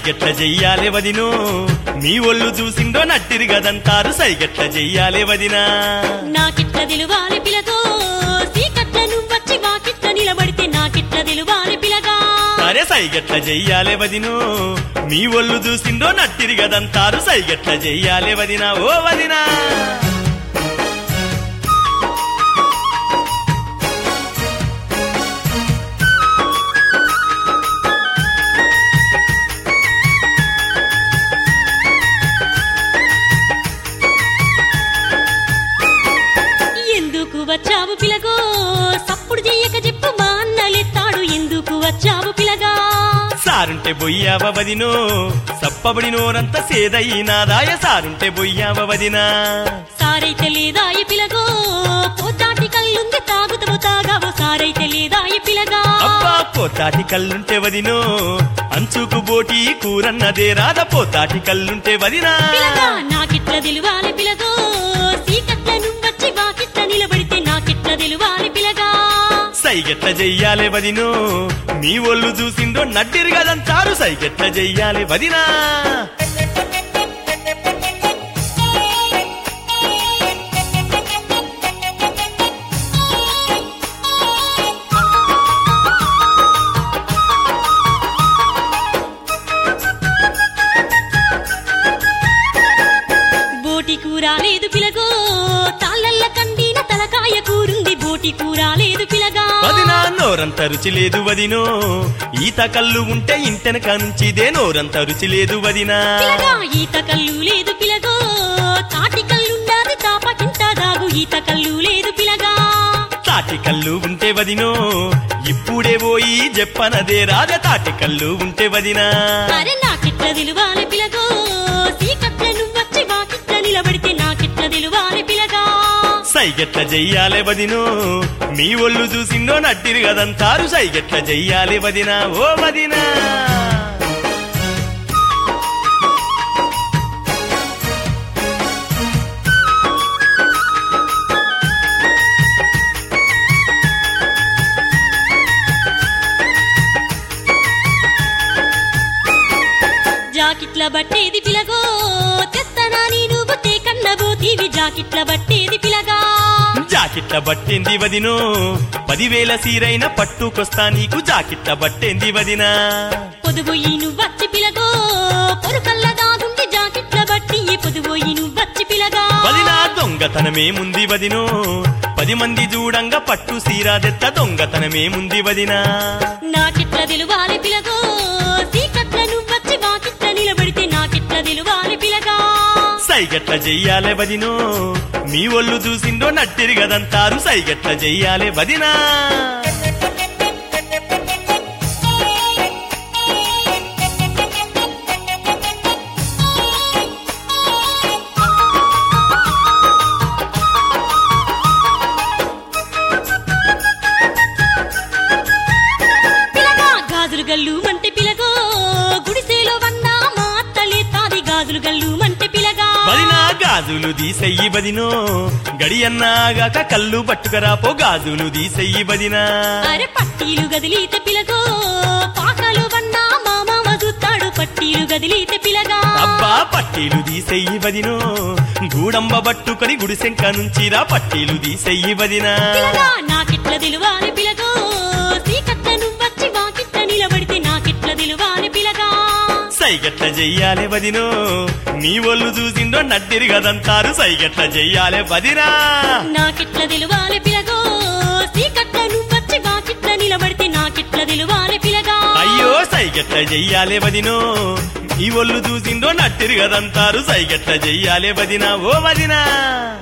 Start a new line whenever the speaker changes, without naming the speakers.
సైగెట్ల చెయ్యాలే వదినో మీ ఒళ్ళు చూసిండో నట్టిరి గదంటారు సైగెట్ల చెయ్యాలే వదినా
నాకిట్ల తెలువాలి పిలగో సీకట్ల నువ్వచ్చి వాకిట్ల నిలబడితే నాకిట్ల తెలువాలి పిలగా
సరే సైగెట్ల చెయ్యాలే వదినో మీ ఒళ్ళు చూసిండో నట్టిరి గదంటారు సైగెట్ల చెయ్యాలే వదినా ఓ వదినా
ఎందుకు వచ్చావు పిలగో సప్పుడు చెయ్యక చెప్పు మా అన్నలెత్తాడు ఎందుకు వచ్చావు పిలగా
సారుంటే బొయ్యావ వదినో సప్పబడి నోరంత సేదయ్యినాదాయ సారుంటే బొయ్యావ వదినా
సారైతే లేదా ఈ పిలగో పోతాటి కళ్ళుంది తాగుతము తాగావు సారైతే లేదా ఈ పిలగా
అబ్బా పోతాటి కళ్ళుంటే వదినో అంచుకు బోటి కూరన్నదే రాద పోతాటి కళ్ళుంటే వదినా
పిలగా నాకిట్ల తెలువాలి పిలగో సీకట్ల నువ్వచ్చి వాకిట్ల నిలబడితే నాకిట్ల తెలువాలి పిలగా
సైగెట్ల చెయ్యాలే వదినో మీ ఒళ్ళు చూసిందో నడ్డిరి గదంటారు సైగెట్ల చెయ్యాలే వదినా
బోటి కూర లేదు పిలగో తాళ్ళల్ల కండిన తలకాయ కూరుంది బోటి కూర లేదు పిలగా
వదినా నోరంత రుచి లేదు వదినో ఈత కళ్ళు ఉంటే ఇంటెనక నుంచిదే నోరంత రుచి లేదు వదినా
పిలగా ఈత కళ్ళు లేదు పిలగో తాటి కళ్ళుండాది తాపకింత దాగు ఈత కళ్ళు లేదు పిలగా
తాటి కళ్ళు ఉంటే వదినో ఇప్పుడే పోయి చెప్పనదే రాజ తాటి కళ్ళు ఉంటే వదినా
అరే నాకిట్ల తెలువాలి పిలగో సీకట్ల నువ్వచ్చి వాకిట్ల నిలబడితే నాకిట్ల తెలువాలి పిలగా
సైగెట్ల చెయ్యాలే వదినో మీ ఒళ్ళు చూసిందో నట్టిరి గదంతారు సైగెట్ల చెయ్యాలే వదినా ఓ వదినా
జాకిట్ల బట్టేది పిలగో తెత్తనా నీ నువ్వు తేకన్న బోతీవి జాకిట్ల బట్టేది పిలగా
జాకెట్ల బట్టేంది వదినో పదివేల సీరైన పట్టుకొస్తా నీకు జాకెట్ల బట్టేంది వదినా
పొదుబోయి నువ్వచ్చి పిలగో పొరుకల్ల దాగుండి జాకిట్ల బట్టి పొదుబోయి నువ్వచ్చి పిలగా
వదినా దొంగతనమేముంది వదినో పది మంది చూడంగా పట్టు సీరాదెత్త దొంగతనమేముంది వదినా
నాకిట్ల తెలువాలి పిలగో సీకట్ల నువ్వచ్చి వాకిట్ల నిలబడితే నాకిట్ల తెలువాలి పిలగా
సైగట్ల చెయ్యాలే వదినో మీ ఒళ్ళు చూసిందో నట్టిరి గదంతారు సైగట్ల చెయ్యాలే వదినా
పిలగా గాజులు గల్లు మంటే పిలగో గుడిసేలో వన్నా మా అత్తలే తాది గాజులు గల్లు మంటే పిలగా
వదినా గాజులు తీసెయ్యి వదినో గడియన్నాగాక కళ్ళు పట్టుకరాపో గాజులు తీసెయ్యి వదినా
అరే పట్టీలు గదిలీత పిలగో పాకలు వన్నా మా మామ చూస్తాడు పట్టీలు గదిలీత పిలగా
అబ్బా పట్టీలు తీసెయ్యి వదినో గూడంబ పట్టుకొని గుడిసెంక నుంచిరా పట్టీలు తీసెయ్యి వదినా
పిలగా నాకిట్ల తెలువాలి పిలగో సీకట్ల నువ్వచ్చి వాకిట్ల నిలబడితే నాకిట్ల తెలువాలి పిలగా
సైగట్ల చెయ్యాలే వదినో మీ ఒళ్ళు చూసిందో నడ్డిరి గదంతారు సైగట్ల చెయ్యాలే వదినా
నాకిట్ల తెలువాలి పిలగో సీకట్ల నువ్వచ్చి వాకిట్ల నిలబడితే నాకిట్ల తెలువాలి పిలగా
అయ్యో సైగట్ల చెయ్యాలే వదినో ఈ ఒళ్ళు చూసిందో నట్టిరి గదంతారు సైగట్ల చెయ్యాలే వదినా ఓ వదినా